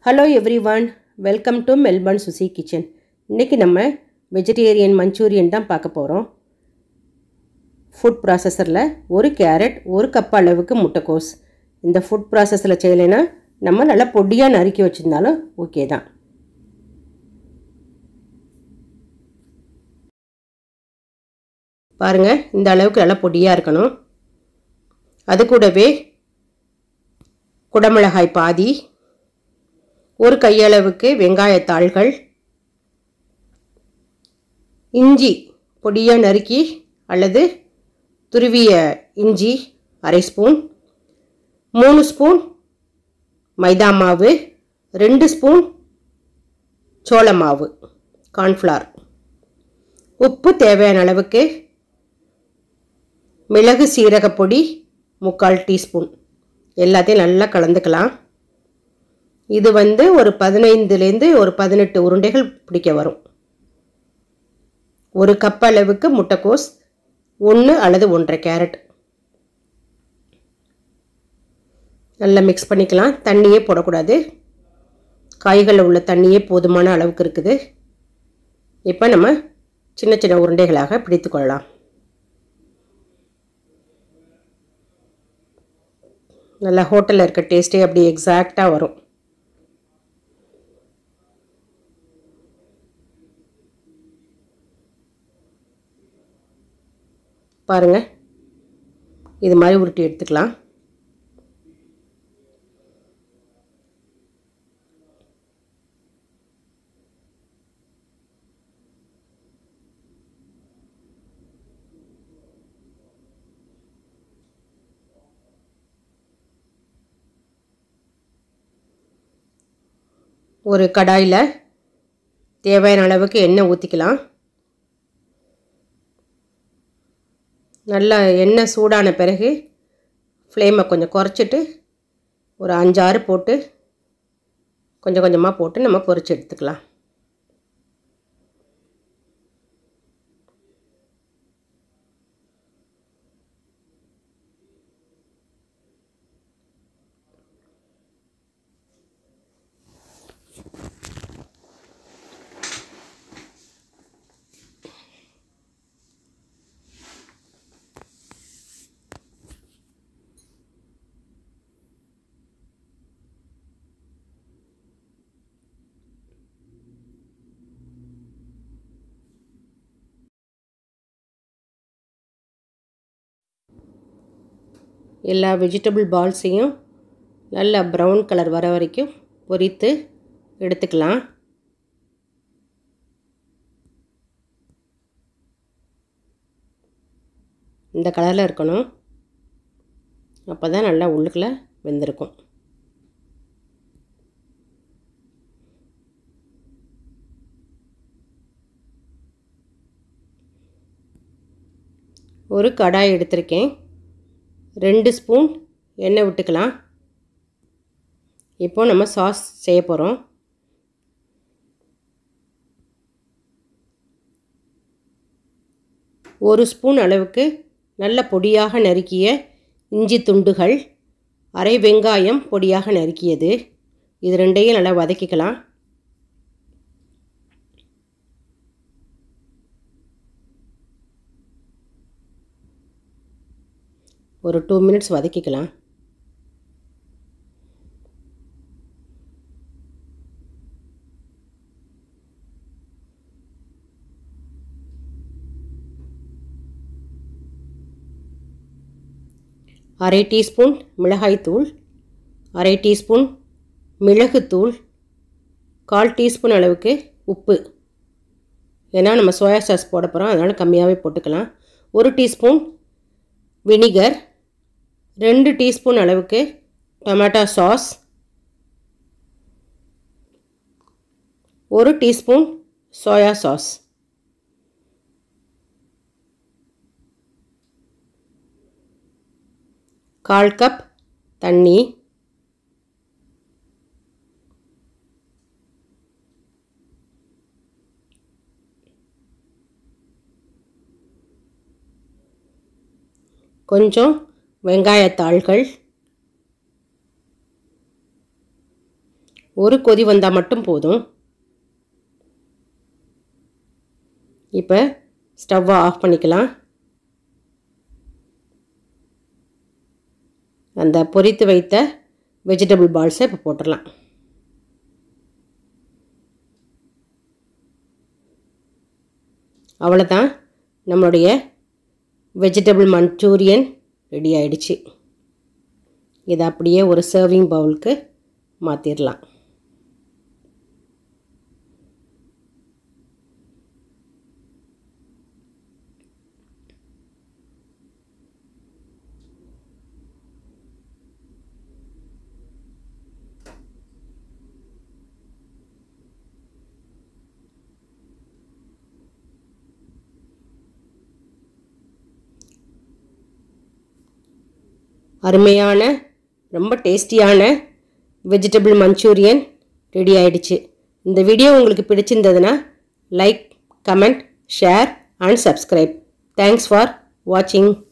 hello everyone welcome to Melbourne Suchi kitchen இன்றைக்கி நம்ம vegetarian Manchurian தான் பார்க்க போகிறோம் ஃபுட் ப்ராசஸரில் ஒரு கேரட் ஒரு கப் அளவுக்கு முட்டைக்கோஸ் இந்த ஃபுட் ப்ராசஸில் செய்யலைன்னா நம்ம நல்லா பொடியாக நறுக்கி வச்சுருந்தாலும் ஓகே தான் பாருங்கள் இந்த அளவுக்கு நல்லா பொடியாக இருக்கணும் அது கூடவே குடமிளகாய் பாதி ஒரு கையளவுக்கு வெங்காயத்தாள்கள் இஞ்சி பொடியாக நறுக்கி அல்லது துருவிய இஞ்சி அரை ஸ்பூன் மூணு ஸ்பூன் மைதா மாவு ரெண்டு ஸ்பூன் சோள மாவு கார்ன்ஃப்ளார் உப்பு தேவையான அளவுக்கு மிளகு சீரகப் பொடி முக்கால் டீஸ்பூன் எல்லாத்தையும் நல்லா கலந்துக்கலாம் இது வந்து ஒரு பதினைந்துலேருந்து ஒரு பதினெட்டு உருண்டைகள் பிடிக்க வரும் ஒரு கப் அளவுக்கு முட்டைக்கோஸ் ஒன்று அல்லது ஒன்றரை கேரட் நல்லா மிக்ஸ் பண்ணிக்கலாம் தண்ணியே போடக்கூடாது காய்களில் உள்ள தண்ணியே போதுமான அளவுக்கு இருக்குது இப்போ நம்ம சின்ன சின்ன உருண்டைகளாக பிடித்து கொள்ளலாம் நல்லா ஹோட்டலில் இருக்க டேஸ்ட்டே அப்படி எக்ஸாக்டாக வரும் பாருங்கள் இது மாதிரி உருட்டி எடுத்துக்கலாம் ஒரு கடாயில் தேவையான அளவுக்கு எண்ணெய் ஊற்றிக்கலாம் நல்லா எண்ணெய் சூடான பிறகு ஃப்ளேமை கொஞ்சம் குறைச்சிட்டு ஒரு அஞ்சாறு போட்டு கொஞ்சம் கொஞ்சமாக போட்டு நம்ம பொரிச்சு எடுத்துக்கலாம் எல்லா வெஜிடபிள் பால்ஸையும் நல்லா ப்ரௌன் கலர் வர வரைக்கும் பொரித்து எடுத்துக்கலாம் இந்த கலரில் இருக்கணும் அப்போ தான் நல்லா உள்ளுக்குள்ளே வெந்திருக்கும் ஒரு கடாய் எடுத்திருக்கேன் ரெண்டு ஸ்பூன் எண்ணெய் விட்டுக்கலாம் இப்போ நம்ம சாஸ் செய்ய போகிறோம் ஒரு ஸ்பூன் அளவுக்கு நல்ல பொடியாக நறுக்கிய இஞ்சி துண்டுகள் அரை வெங்காயம் பொடியாக நறுக்கியது இது ரெண்டையும் நல்லா வதக்கிக்கலாம் ஒரு டூ மினிட்ஸ் வதக்கிக்கலாம் அரை டீஸ்பூன் மிளகாய்த்தூள் அரை டீஸ்பூன் மிளகுத்தூள் கால் டீஸ்பூன் அளவுக்கு உப்பு ஏன்னா நம்ம சோயா சாஸ் போட போகிறோம் அதனால் கம்மியாகவே போட்டுக்கலாம் ஒரு டீஸ்பூன் வினிகர் ரெண்டு டீஸ்பூன் அளவுக்கு டொமேட்டோ சாஸ் ஒரு டீஸ்பூன் சோயா சாஸ் கால் கப் தண்ணி கொஞ்சம் வெங்காயத்தாள்கள் ஒரு கொதி வந்தால் மட்டும் போதும் இப்போ ஸ்டவ்வை ஆஃப் பண்ணிக்கலாம் அந்த பொரித்து வைத்த வெஜிடபிள் பால்ஸை இப்போ போட்டுடலாம் அவ்வளோதான் நம்மளுடைய வெஜிடபிள் மஞ்சூரியன் ரெடி ஆயிடுச்சு இதை அப்படியே ஒரு சர்விங் பவுலுக்கு மாற்றிடலாம் அருமையான ரொம்ப டேஸ்டியான வெஜிடபிள் மஞ்சூரியன் ரெடி ஆயிடுச்சு இந்த வீடியோ உங்களுக்கு பிடிச்சிருந்ததுன்னா like comment share and subscribe thanks for வாட்சிங்